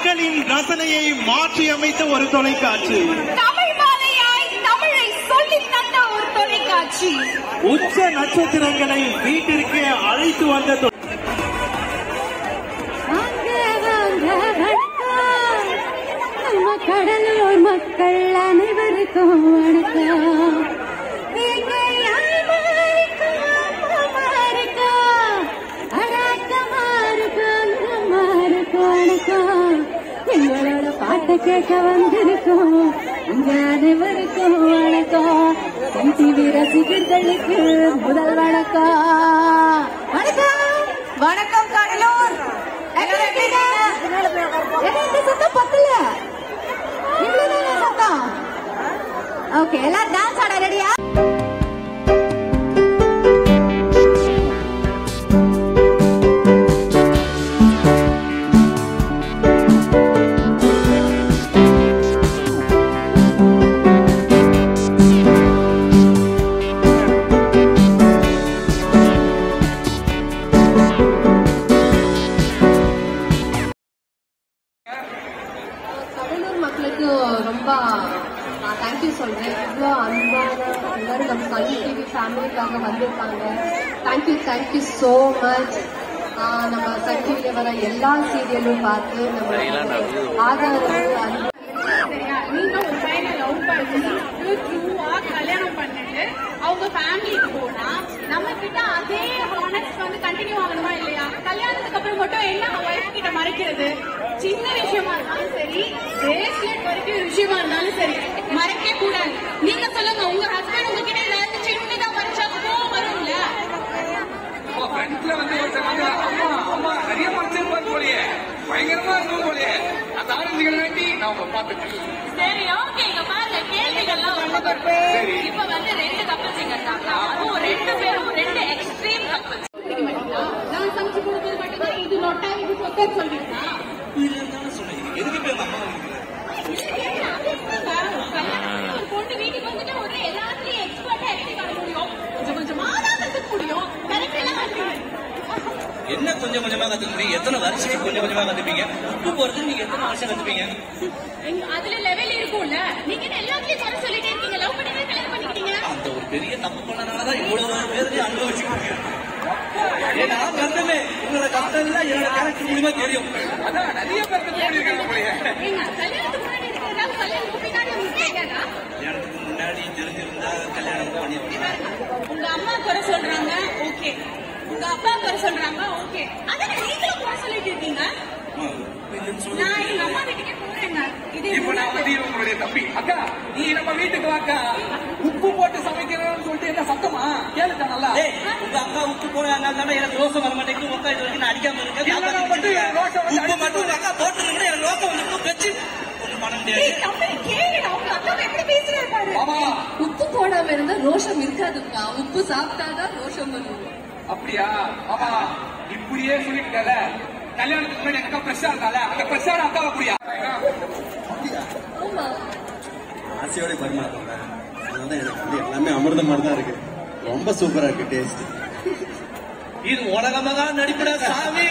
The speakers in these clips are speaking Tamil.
மக்களின் ரசனையை மாற்றி அமைத்த ஒரு தொலைக்காட்சி தமிழ் மாலையாய் தமிழை சொல்லித் தந்த ஒரு தொலைக்காட்சி உச்ச நட்சத்திரங்களை வீட்டிற்கு அழைத்து வந்த தொ- வாங்க வாங்க வணக்கம் நம்ம கடலூர் மக்கள் அனைவருக்கும் வணக்கம் நீங்க யாருமா இருக்கும், அம்மா இருக்கும், அடக்கமா இருக்கும், அம்மா இருக்கும், வணக்கம். எங்களோட பாட்டை கேட்க வந்திருக்கோம் உங்க அனைவருக்கும் வணக்கம் என் டிவி ரசிகர்களுக்கு முதல் வணக்கம் வணக்கம் வணக்கம் கடலூர் எல்லாரும் எப்படி இருக்கீங்க? என்ன இந்த சத்தம் பத்தல இவ்வளவு சத்தம் ஓகே எல்லாம் டான்ஸ் ஆட ரெடியா கடலூர் மக்களுக்கு ரொம்ப தேங்க்யூ சொல்றேன் இவ்வளோ அன்பான எல்லாரும் நம்ம கல்வி டிவி ஃபேமிலிக்காக வந்திருக்காங்க தேங்க்யூ தேங்க்யூ ஸோ மச் நம்ம சன் டிவியில் வர எல்லா சீரியலும் பார்த்து நம்ம ஆதரவு அன்பு சரியா நீங்க ஒரு பையனை லவ் பண்ணி ட்ரூவா கல்யாணம் பண்ணிட்டு அவங்க ஃபேமிலிக்கு போனா நம்ம கிட்ட அதே ஹானஸ்ட் வந்து கண்டினியூ ஆகணுமா இல்லையா கல்யாணத்துக்கு அப்புறம் மட்டும் என்ன ஒய்ஃப் கிட்ட மறைக்கிறது சின்ன விஷயமா இருந்தாலும் சரி பிரேஸ்லெட் வரைக்கும் விஷயமா இருந்தாலும் சரி மறைக்க கூடாது நீங்க சொல்லுங்க உங்க ஹஸ்பண்ட் உங்ககிட்ட ஏதாவது சின்னதா மறைச்சா கோவம் வரும்ல ஃப்ரெண்ட்ஸ்ல வந்து ஒருத்தர் வந்து அம்மா அம்மா நிறைய மறைச்சிருப்பார் போலயே பயங்கரமா இருக்கும் போலயே அந்த ஆரஞ்சுகள் வேண்டி நான் உங்களை பார்த்துட்டேன் சரி ஓகே இங்க பாருங்க கேள்விகள்லாம் ரொம்ப தப்பு இப்ப வந்து ரெண்டு கப்பல்ஸ் இங்க இருக்காங்க அதுவும் ரெண்டு பேரும் ரெண்டு எக்ஸ்ட்ரீம் கப்பல்ஸ் நான் சமைச்சு கொடுத்தது மட்டும்தான் இது நொட்டா இது சொத்தன்னு சொல்றீங்களா ஒரு பொண்ணு வீட்டுக்கு வந்துட்டு உடனே எல்லாத்தையும் எக்ஸ்பர்ட்டா எப்படி பண்ண முடியும் கொஞ்சம் கொஞ்சமா தான் கத்துக்க முடியும் கரெக்டா என்ன கொஞ்சம் கொஞ்சமா கத்துப்பீங்க எத்தனை வருஷத்துக்கு கொஞ்சம் கொஞ்சமா கத்துப்பீங்க உப்பு போறது நீங்க எத்தனை வருஷம் கத்துப்பீங்க அதுல லெவல் இருக்கும்ல நீங்க என்ன எல்லாத்தையும் குறை சொல்லிட்டே இருக்கீங்க லவ் பண்ணி கல்யாணம் பண்ணிக்கிட்டீங்க அந்த ஒரு பெரிய தப்பு பண்ணனாலதான் இவ்வளவு பேருக்கு அனுபவிச்சுக்கிட்டு ஏன்னா கஷ்டமே உங்களோட கஷ்டம் எல்லாம் என்னோட கேரக்டர் மூலியமா தெரியும் அதான் நிறைய பேருக்கு தோணிருக்காங்க போலயே ஏங்க, கல்யாணத்துக்கு முன்னாடி எனக்கு ஏதாவது கல்யாணத்துக்கு பின்னாடி உங்களுக்கு தெரியாதா? எனக்கு முன்னாடி தெரிஞ்சிருந்தா கல்யாணம் தான் பண்ணிருப்பேன் உங்க அம்மா குறை சொல்றாங்க ஓகே உங்க அப்பா குறை சொல்றாங்க ஓகே அதான் நீங்களும் குறை சொல்லிட்டு இருக்கீங்க நான் எங்க அம்மா வீட்டுக்கே போறேங்க இது இப்ப நான் வந்து உங்களுடைய தம்பி அக்கா நீ நம்ம வீட்டுக்கு வாக்கா உப்பு போட்டு சமைக்கிறோம்னு சொல்லிட்டு என்ன சத்தமா கேளுக்கா நல்லா ஏய், உங்க அக்கா உப்பு போறாங்க எனக்கு ரோசம் வர மாட்டேங்குது உங்க இது வரைக்கும் நான் அடிக்காம இருக்கேன் இல்லைன்னா மட்டும் எனக்கு ரோசம் வந்து உப்பு மட்டும் உங்க அக்கா போட்டு எனக்கு ரோசம் வந்து வச்சு ஒண்ணும் பண்ண முடியாது ஏய், தம்பி, கேளுடா, உங்க அக்கா எப்படி பேசுறாரு பாரு. மாமா உப்பு போடாம இருந்தா ரோஷம் இருக்காதுப்பா உப்பு சாப்பிட்டாதான் ரோஷம் வரும் அப்படியா மாமா இப்படியே சொல்லிட்டல கல்யாணத்துக்கு முன்னாடி எங்க அக்கா ஃப்ரெஷ்ஷா இருந்தால அந்த ஃப்ரெஷ்ஷான அக்காவை அப்படியா ஆமா ஆசையோட பரிமாறுறாங்க அதனால எனக்கு வந்து எல்லாமே அமிர்தம் மாதிரி தான் இருக்கு ரொம்ப சூப்பரா இருக்கு டேஸ்ட் இது உலகமாக நடிப்புடா சாமி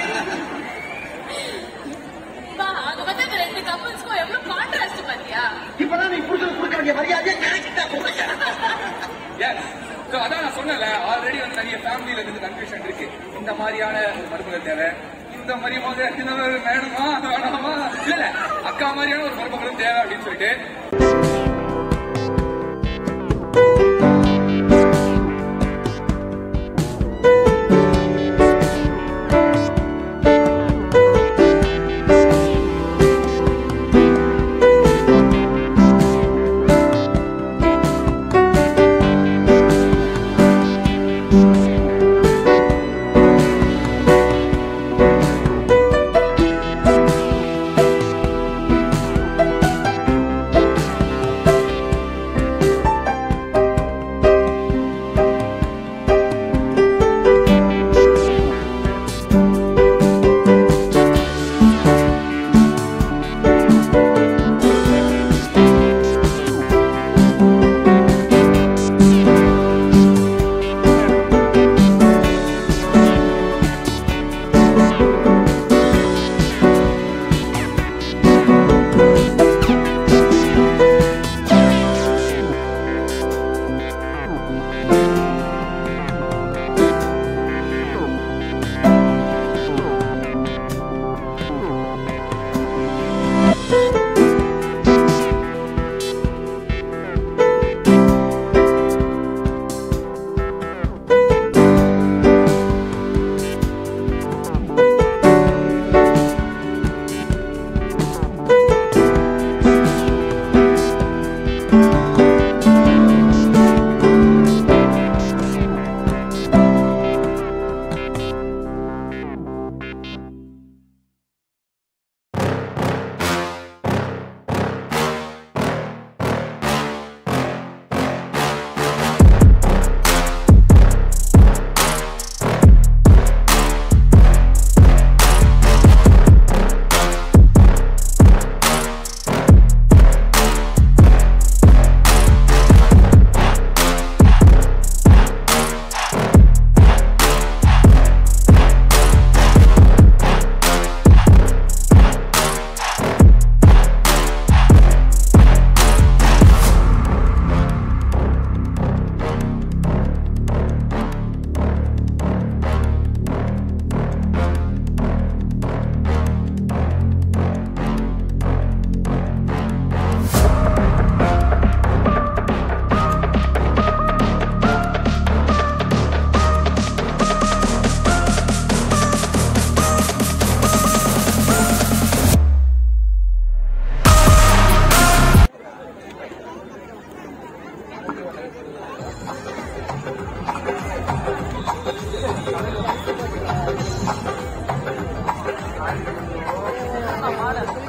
பா, அது வந்து அந்த ரெண்டு couples-க்கும் எவ்வளவு contrast பாத்தியா? இப்பதான் நீ புரிஞ்சது கொடுக்க வேண்டிய மரியாதையை கிடைக்கிட்டா போறீங்க எஸ் ஸோ அதான் நான் சொன்னல ஆல்ரெடி வந்து நிறைய ஃபேமிலியில இருந்து கன்ஃபியூஷன் இருக்கு இந்த மாதிரியான ஒரு மருமகள் தேவை இந்த மாதிரி மகள் இந்த மாதிரி வேணுமா வேணாமா இல்ல இல்ல அக்கா மாதிரியான ஒரு மருமகளும் தேவை அப்படின்னு சொல்லிட்டு ஆ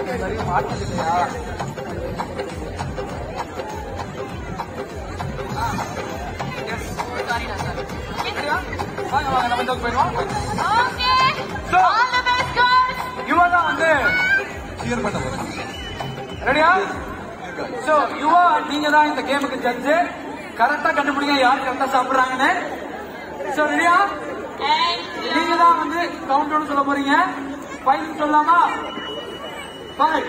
இது வரைக்கும் மாட்டினது இல்லையா சரியா? வாங்க வாங்க நம்ம இந்த பக்கம் போயிடுவோம் So, இவன் தான் வந்து கிளியர் பண்ண போறேன் ரெடியா சோ யுவா நீங்க தான் இந்த கேமுக்கு ஜட்ஜு கரெக்டா கண்டுபிடிங்க யார் கரெக்டா சாப்பிடுறாங்கன்னு சோ ரெடியா நீங்க தான் வந்து கவுண்ட் டவுன் சொல்ல போறீங்க ஃபைவ் சொல்லலாமா ஃபைவ்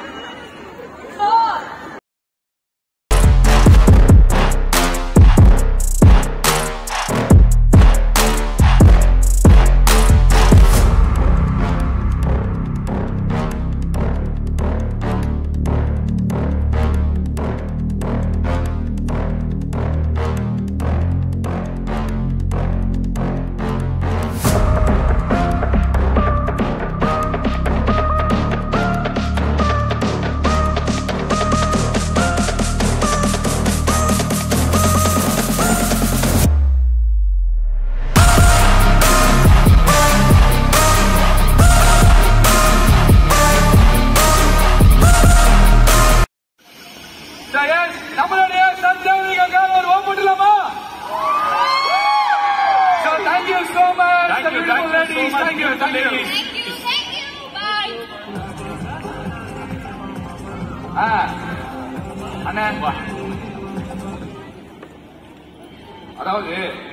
நம்மளுடைய சந்தேகங்கள் ஒரு ஓம் போட்டுலாமா So thank you so much. Thank the you, beautiful thank you so ladies. much, Thank you, thank you. ladies. ஆ, அண்ணே அதாவது